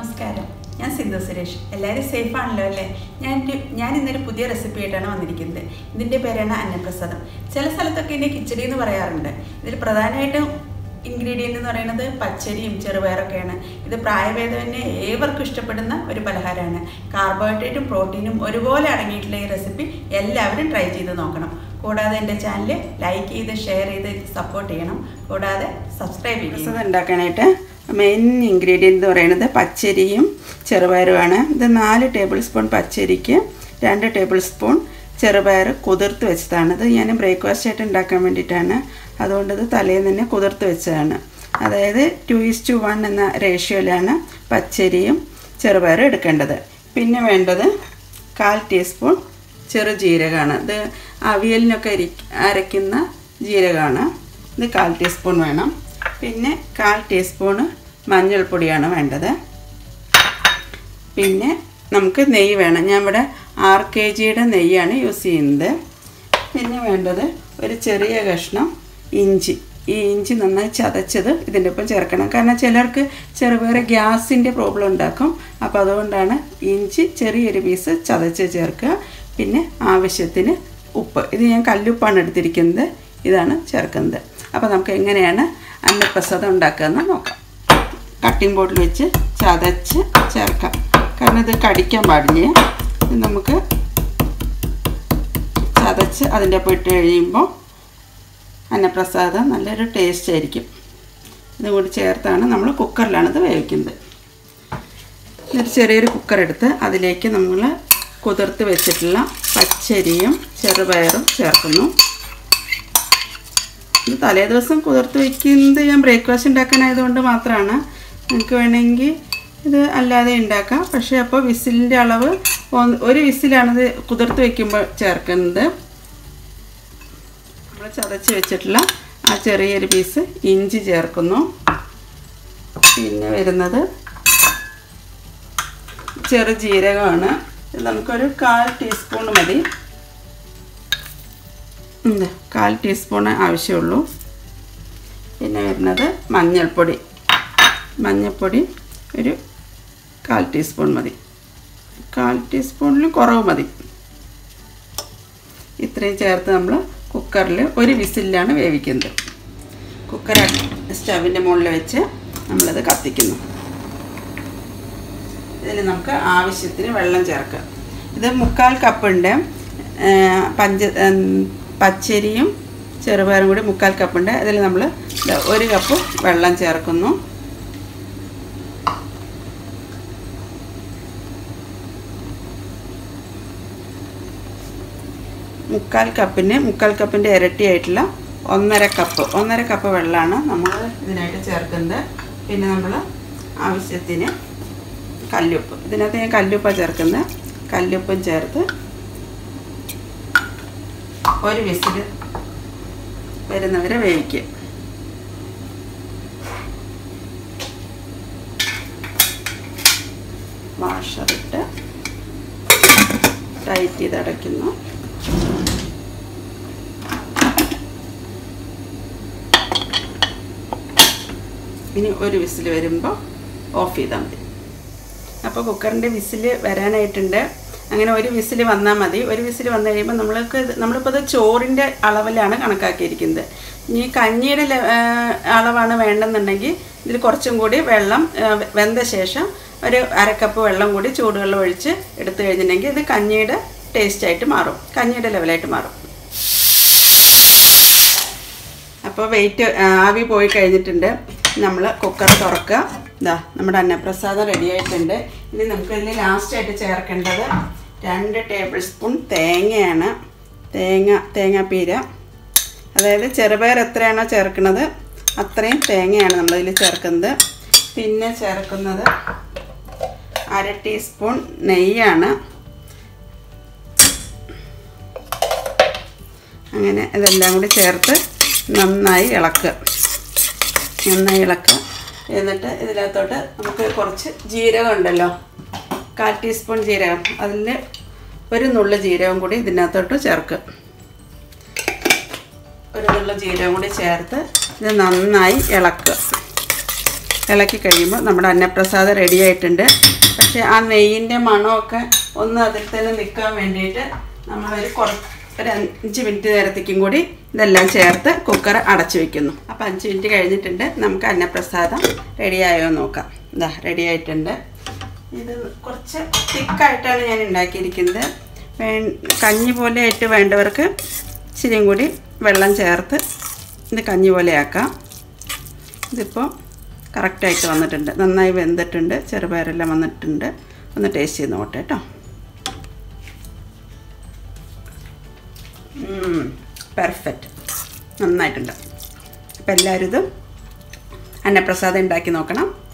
നമസ്കാരം ഞാൻ സിന്ധു സുരേഷ് എല്ലാവരും സേഫ് ആണല്ലോ അല്ലേ ഞാൻ ഒരു- ഞാൻ ഇന്നൊരു പുതിയ റെസിപ്പി ആയിട്ടാണ് വന്നിരിക്കുന്നത് ഇതിൻ്റെ പേരാണ് അന്നപ്രസാദം ചില സ്ഥലത്തൊക്കെ ഇതിനെ കിച്ചടി എന്ന് പറയാറുണ്ട് ഇതിൽ പ്രധാനമായിട്ടും ഇൻഗ്രീഡിയൻ്റ് എന്ന് പറയുന്നത് പച്ചരിയും ചെറുപയറൊക്കെയാണ് ഇത് പ്രായഭേദമന്യേ ഏവർക്കും ഇഷ്ടപ്പെടുന്ന ഒരു പലഹാരമാണ് കാർബോഹൈഡ്രേറ്റും പ്രോട്ടീനും ഒരുപോലെ അടങ്ങിയിട്ടുള്ള ഈ റെസിപ്പി എല്ലാവരും ട്രൈ ചെയ്ത് നോക്കണം കൂടാതെ എൻ്റെ ചാനൽ ലൈക്ക് ചെയ്ത് ഷെയർ ചെയ്ത് സപ്പോർട്ട് ചെയ്യണം കൂടാതെ സബ്സ്ക്രൈബ് ചെയ്യണം പ്രസാദം ഉണ്ടാക്കാനായിട്ട് മെയിൻ ഇൻഗ്രീഡിയൻ്റ് എന്ന് പറയുന്നത് പച്ചരിയും ചെറുപയറുമാണ് ഇത് നാല് ടേബിൾ സ്പൂൺ പച്ചരിക്ക് രണ്ട് ടേബിൾ സ്പൂൺ ചെറുപയർ കുതിർത്ത് വെച്ചതാണ് ഇത് ഞാൻ ബ്രേക്ക്ഫാസ്റ്റ് ആയിട്ട് ഉണ്ടാക്കാൻ വേണ്ടിയിട്ടാണ് അതുകൊണ്ട് ഇത് തലേന്ന് തന്നെ കുതിർത്ത് വെച്ചതാണ് അതായത് ടു ഈസ് ടു വൺ എന്ന റേഷ്യോയിലാണ് പച്ചരിയും ചെറുപയറും എടുക്കേണ്ടത് പിന്നെ വേണ്ടത് കാൽ ടീസ്പൂൺ ചെറു ജീരകമാണ് ഇത് അവിയലിനൊക്കെ അരി അരയ്ക്കുന്ന ജീരകമാണ് ഇത് കാൽ ടീസ്പൂൺ വേണം പിന്നെ കാൽ ടീസ്പൂണ് മഞ്ഞൾപ്പൊടിയാണ് വേണ്ടത് പിന്നെ നമുക്ക് നെയ്യ് വേണം ഞാൻ ഇവിടെ ആറ് കെ ജിയുടെ നെയ്യാണ് യൂസ് ചെയ്യുന്നത് പിന്നെ വേണ്ടത് ഒരു ചെറിയ കഷ്ണം ഇഞ്ചി ഈ ഇഞ്ചി നന്നായി ചതച്ചത് ഇതിൻ്റെ ഒപ്പം ചേർക്കണം കാരണം ചിലർക്ക് ചെറുപയർ ഗ്യാസിൻ്റെ പ്രോബ്ലം ഉണ്ടാക്കും അപ്പോൾ അതുകൊണ്ടാണ് ഇഞ്ചി ചെറിയൊരു പീസ് ചതച്ച് ചേർക്കുക പിന്നെ ആവശ്യത്തിന് ഉപ്പ് ഇത് ഞാൻ കല്ലുപ്പാണ് എടുത്തിരിക്കുന്നത് ഇതാണ് ചേർക്കുന്നത് അപ്പോൾ നമുക്ക് എങ്ങനെയാണ് അന്നപ്രസാദം ഉണ്ടാക്കുകയെന്ന് നോക്കാം കട്ടിംഗ് ബോർഡിൽ വെച്ച് ചതച്ച് ചേർക്കാം കാരണം ഇത് കടിക്കാൻ പാടില്ല ഇത് നമുക്ക് ചതച്ച് അതിൻ്റെ ഒപ്പം ഇട്ട് കഴിയുമ്പോൾ അന്നപ്രസാദം നല്ലൊരു ടേസ്റ്റ് ആയിരിക്കും ഇതും കൂടി ചേർത്താണ് നമ്മൾ കുക്കറിലാണ് ഇത് വേവിക്കുന്നത് ഒരു ചെറിയൊരു കുക്കർ എടുത്ത് അതിലേക്ക് നമ്മൾ കുതിർത്ത് വെച്ചിട്ടുള്ള പച്ചരിയും ചെറുപയറും ചേർക്കുന്നു ഇത് തലേ ദിവസം കുതിർത്ത് വയ്ക്കുന്നത് ഞാൻ ബ്രേക്ക്ഫാസ്റ്റ് ഉണ്ടാക്കാനായതുകൊണ്ട് മാത്രമാണ് നിങ്ങൾക്ക് വേണമെങ്കിൽ ഇത് അല്ലാതെ ഉണ്ടാക്കാം പക്ഷേ അപ്പോൾ വിസിലിൻ്റെ അളവ് ഒന്ന്- ഒരു വിസിലാണിത് കുതിർത്ത് വയ്ക്കുമ്പോൾ ചേർക്കുന്നത് നമ്മൾ ചതച്ച് വെച്ചിട്ടുള്ള ആ ചെറിയൊരു പീസ് ഇഞ്ചി ചേർക്കുന്നു പിന്നെ വരുന്നത് ചെറു ജീരകമാണ് ഇത് നമുക്കൊരു കാൽ ടീസ്പൂൺ മതി ഉണ്ട് കാൽ ടീസ്പൂൺ ആവശ്യമുള്ളൂ പിന്നെ വരുന്നത് മഞ്ഞൾപ്പൊടി മഞ്ഞൾപ്പൊടി ഒരു കാൽ ടീസ്പൂൺ മതി കാൽ ടീസ്പൂണിൽ കുറവ് മതി ഇത്രയും ചേർത്ത് നമ്മൾ കുക്കറിൽ ഒരു വിസിലാണ് വേവിക്കുന്നത് കുക്കർ സ്റ്റവിൻ്റെ മുകളിൽ വെച്ച് നമ്മളത് കത്തിക്കുന്നു ഇതിൽ നമുക്ക് ആവശ്യത്തിന് വെള്ളം ചേർക്കാം ഇത് മുക്കാൽ കപ്പുണ്ട് പഞ്ച ഉം, പച്ചരിയും ചെറുപയറും കൂടി മുക്കാൽ കപ്പുണ്ട് ഇതിൽ നമ്മൾ ഒരു കപ്പ് വെള്ളം ചേർക്കുന്നു മുക്കാൽ കപ്പിന് മുക്കാൽ കപ്പിൻ്റെ ഇരട്ടിയായിട്ടുള്ള ഒന്നര കപ്പ് ഒന്നര കപ്പ് വെള്ളമാണ് നമ്മൾ ഇതിനായിട്ട് ചേർക്കുന്നത് പിന്നെ നമ്മൾ ആവശ്യത്തിന് കല്ലുപ്പ് ഇതിനകത്ത് ഞാൻ കല്ലുപ്പാണ് ചേർക്കുന്നത് കല്ലുപ്പും ചേർത്ത് ഒരു വിസിൽ വരുന്നവരെ വേവിക്കുക വാഷറിട്ട് ടൈറ്റ് ചെയ്ത് അടയ്ക്കുന്നു ഇനി ഒരു വിസിൽ വരുമ്പോൾ ഓഫ് ചെയ്താൽ മതി അപ്പോൾ കുക്കറിൻ്റെ വിസിൽ വരാനായിട്ടുണ്ട് അങ്ങനെ ഒരു വിസിൽ വന്നാൽ മതി ഒരു വിസിൽ വന്നു കഴിയുമ്പോൾ നമ്മൾക്ക് ഇത് നമ്മളിപ്പോൾ ഇത് ചോറിൻ്റെ അളവിലാണ് കണക്കാക്കിയിരിക്കുന്നത് ഇനി കഞ്ഞിയുടെ ലെ- ആ, അളവാണ് വേണ്ടെന്നുണ്ടെങ്കിൽ ഇതിൽ കുറച്ചും കൂടി വെള്ളം ആ, വെന്ത ശേഷം ഒരു അരക്കപ്പ് വെള്ളം കൂടി ചൂടുവെള്ളം ഒഴിച്ച് എടുത്തു കഴിഞ്ഞിട്ടുണ്ടെങ്കിൽ ഇത് കഞ്ഞിയുടെ ടേസ്റ്റായിട്ട് മാറും കഞ്ഞിയുടെ ലെവലായിട്ട് മാറും അപ്പോൾ വെയിറ്റ് ആവി പോയി കഴിഞ്ഞിട്ടുണ്ട് നമ്മൾ കുക്കർ തുറക്കുക ഇതാ നമ്മുടെ അന്നപ്രസാദം റെഡി ആയിട്ടുണ്ട് ഇനി നമുക്ക് ഇതിൽ ലാസ്റ്റായിട്ട് ചേർക്കേണ്ടത് രണ്ട് ടേബിൾ സ്പൂൺ തേങ്ങയാണ് തേങ്ങ തേങ്ങാപ്പീര അതായത് ചെറുപയർ എത്രയാണോ ചേർക്കുന്നത് അത്രയും തേങ്ങയാണ് നമ്മളിതിൽ ചേർക്കുന്നത് പിന്നെ ചേർക്കുന്നത് അര ടീസ്പൂൺ നെയ്യാണ് അങ്ങനെ ഇതെല്ലാം കൂടി ചേർത്ത് നന്നായി ഇളക്കുക നന്നായി ഇളക്കുക എന്നിട്ട് ഇതിനകത്തോട്ട് നമുക്ക് കുറച്ച് ജീരകം ഉണ്ടല്ലോ കാൽ ടീസ്പൂൺ ജീരകം അതിൽ ഒരു നുള്ളു ജീരകം കൂടി ഇതിനകത്തോട്ട് ചേർക്കുക ഒരു നുള്ളു ജീരകം കൂടി ചേർത്ത് ഇത് നന്നായി ഇളക്കുക ഇളക്കി കഴിയുമ്പോൾ നമ്മുടെ അന്നപ്രസാദം റെഡി ആയിട്ടുണ്ട് പക്ഷേ ആ നെയ്യിൻ്റെ മണമൊക്കെ ഒന്ന് അതിൽ തന്നെ നിൽക്കാൻ വേണ്ടിയിട്ട് നമ്മളൊരു കുറച്ച് ഒരു അഞ്ച് മിനിറ്റ് നേരത്തേക്കും കൂടി ഇതെല്ലാം ചേർത്ത് കുക്കർ അടച്ചു വെക്കുന്നു അപ്പോൾ അഞ്ച് മിനിറ്റ് കഴിഞ്ഞിട്ടുണ്ട് നമുക്ക് അന്നപ്രസാദം റെഡിയായോ എന്ന് നോക്കാം ഇതാ റെഡി ആയിട്ടുണ്ട് ഇത് കുറച്ച് തിക്കായിട്ടാണ് ഞാൻ ഉണ്ടാക്കിയിരിക്കുന്നത് വേ കഞ്ഞി പോലെ ആയിട്ട് വേണ്ടവർക്ക് ഇച്ചിരിയും കൂടി വെള്ളം ചേർത്ത് ഇത് കഞ്ഞി പോലെ ആക്കാം ഇതിപ്പോൾ കറക്റ്റായിട്ട് വന്നിട്ടുണ്ട് നന്നായി വെന്തിട്ടുണ്ട് ചെറുപയറെല്ലാം വന്നിട്ടുണ്ട് ഒന്ന് ടേസ്റ്റ് ചെയ്ത് നോട്ടെ കേട്ടോ പെർഫെക്റ്റ് നന്നായിട്ടുണ്ട് അപ്പോൾ എല്ലാവരും ഇത് അന്നപ്രസാദം ഉണ്ടാക്കി നോക്കണം